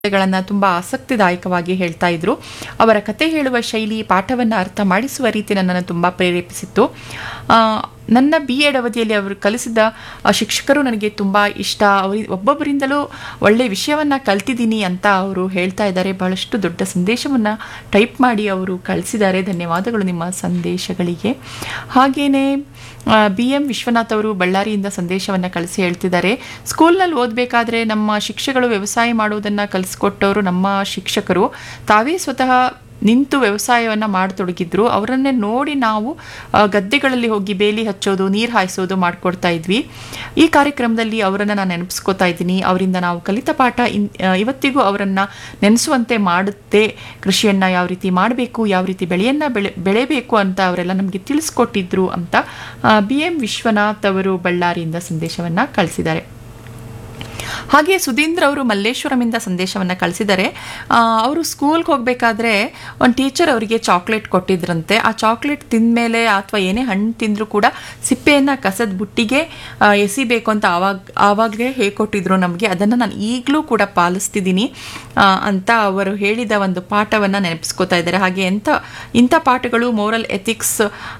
ಗಳನ್ನು ತುಂಬ ಆಸಕ್ತಿದಾಯಕವಾಗಿ ಹೇಳ್ತಾ ಇದ್ರು ಅವರ ಕತೆ ಹೇಳುವ ಶೈಲಿ ಪಾಠವನ್ನು ಅರ್ಥ ಮಾಡಿಸುವ ರೀತಿ ನನ್ನನ್ನು ತುಂಬ ಪ್ರೇರೇಪಿಸಿತ್ತು ಆ, ನನ್ನ ಬಿ ಎಡ್ ಅವಧಿಯಲ್ಲಿ ಅವರು ಕಲಿಸಿದ ಆ ಶಿಕ್ಷಕರು ನನಗೆ ತುಂಬ ಇಷ್ಟ ಅವರಿ ಒಬ್ಬೊಬ್ಬರಿಂದಲೂ ಒಳ್ಳೆಯ ವಿಷಯವನ್ನು ಕಲ್ತಿದ್ದೀನಿ ಅಂತ ಅವರು ಹೇಳ್ತಾ ಇದ್ದಾರೆ ಬಹಳಷ್ಟು ದೊಡ್ಡ ಸಂದೇಶವನ್ನು ಟೈಪ್ ಮಾಡಿ ಅವರು ಕಳಿಸಿದ್ದಾರೆ ಧನ್ಯವಾದಗಳು ನಿಮ್ಮ ಸಂದೇಶಗಳಿಗೆ ಹಾಗೆಯೇ ಬಿ ಎಂ ವಿಶ್ವನಾಥ್ ಅವರು ಬಳ್ಳಾರಿಯಿಂದ ಸಂದೇಶವನ್ನು ಕಳಿಸಿ ಹೇಳ್ತಿದ್ದಾರೆ ಸ್ಕೂಲ್ನಲ್ಲಿ ಓದಬೇಕಾದ್ರೆ ನಮ್ಮ ಶಿಕ್ಷಕಗಳು ವ್ಯವಸಾಯ ಮಾಡುವುದನ್ನು ಕಲಿಸ್ಕೊಟ್ಟವರು ನಮ್ಮ ಶಿಕ್ಷಕರು ತಾವೇ ಸ್ವತಃ ನಿಂತು ವ್ಯವಸಾಯವನ್ನು ಮಾಡತೊಡಗಿದ್ರು ಅವರನ್ನೇ ನೋಡಿ ನಾವು ಆ, ಗದ್ದೆಗಳಲ್ಲಿ ಹೋಗಿ ಬೇಲಿ ಹಚ್ಚೋದು ನೀರು ಹಾಯಿಸೋದು ಮಾಡಿಕೊಡ್ತಾ ಇದ್ವಿ ಈ ಕಾರ್ಯಕ್ರಮದಲ್ಲಿ ಅವರನ್ನು ನಾನು ನೆನಪಿಸ್ಕೋತಾ ಇದ್ದೀನಿ ಅವರಿಂದ ನಾವು ಕಲಿತ ಪಾಠ ಇನ್ ಆ, ಇವತ್ತಿಗೂ ಅವರನ್ನು ನೆನೆಸುವಂತೆ ಮಾಡುತ್ತೆ ಕೃಷಿಯನ್ನು ಯಾವ ರೀತಿ ಮಾಡಬೇಕು ಯಾವ ರೀತಿ ಬೆಳೆಯನ್ನು ಬೆಳೆ ಬೆಳೆಯಬೇಕು ಅಂತ ಅವರೆಲ್ಲ ನಮಗೆ ತಿಳಿಸ್ಕೊಟ್ಟಿದ್ರು ಅಂತ ಬಿ ಎಂ ವಿಶ್ವನಾಥ್ ಅವರು ಬಳ್ಳಾರಿಯಿಂದ ಸಂದೇಶವನ್ನು ಕಳಿಸಿದ್ದಾರೆ ಹಾಗೆ ಸುಧೀಂದ್ರ ಅವರು ಮಲ್ಲೇಶ್ವರಮಿಂದ ಸಂದೇಶವನ್ನು ಕಳಿಸಿದ್ದಾರೆ ಆ, ಅವರು ಸ್ಕೂಲ್ಗೆ ಹೋಗಬೇಕಾದ್ರೆ ಒಂದು ಟೀಚರ್ ಅವರಿಗೆ ಚಾಕ್ಲೇಟ್ ಕೊಟ್ಟಿದ್ರಂತೆ ಆ ಚಾಕ್ಲೇಟ್ ತಿಂದಮೇಲೆ ಅಥವಾ ಏನೇ ಹಣ್ಣು ತಿಂದರೂ ಕೂಡ ಸಿಪ್ಪೆಯನ್ನು ಕಸದ ಬುಟ್ಟಿಗೆ ಆ, ಎಸಿಬೇಕು ಅಂತ ಆವಾಗ ಆವಾಗಲೇ ಹೇಳ್ಕೊಟ್ಟಿದ್ರು ನಮಗೆ ಅದನ್ನು ನಾನು ಈಗಲೂ ಕೂಡ ಪಾಲಿಸ್ತಿದ್ದೀನಿ ಆ, ಅಂತ ಅವರು ಹೇಳಿದ ಒಂದು ಪಾಠವನ್ನು ನೆನಪಿಸ್ಕೋತಾ ಇದ್ದಾರೆ ಹಾಗೆ ಎಂಥ ಇಂಥ ಪಾಠಗಳು ಮೋರಲ್ ಎಥಿಕ್ಸ್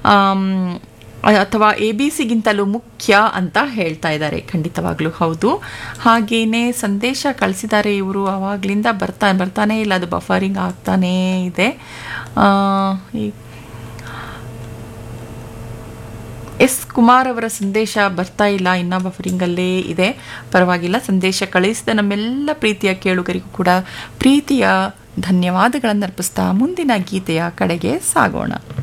ಅಥವಾ ಎ ಬಿ ಸಿಗಿಂತಲೂ ಮುಖ್ಯ ಅಂತ ಹೇಳ್ತಾ ಇದ್ದಾರೆ ಖಂಡಿತವಾಗ್ಲೂ ಹೌದು ಹಾಗೇನೆ ಸಂದೇಶ ಕಳಿಸಿದ್ದಾರೆ ಇವರು ಆವಾಗಲಿಂದ ಬರ್ತಾ ಬರ್ತಾನೆ ಇಲ್ಲ ಅದು ಬಫರಿಂಗ್ ಆಗ್ತಾನೇ ಇದೆ ಆ, ಈ- ಎಸ್ ಕುಮಾರ್ ಅವರ ಸಂದೇಶ ಬರ್ತಾ ಇಲ್ಲ ಇನ್ನ ಬಫರಿಂಗಲ್ಲೇ ಇದೆ ಪರವಾಗಿಲ್ಲ ಸಂದೇಶ ಕಳಿಸಿದ ನಮ್ಮೆಲ್ಲ ಪ್ರೀತಿಯ ಕೇಳುಗರಿಗೂ ಕೂಡ ಪ್ರೀತಿಯ ಧನ್ಯವಾದಗಳನ್ನು ಅರ್ಪಿಸ್ತಾ ಮುಂದಿನ ಗೀತೆಯ ಕಡೆಗೆ ಸಾಗೋಣ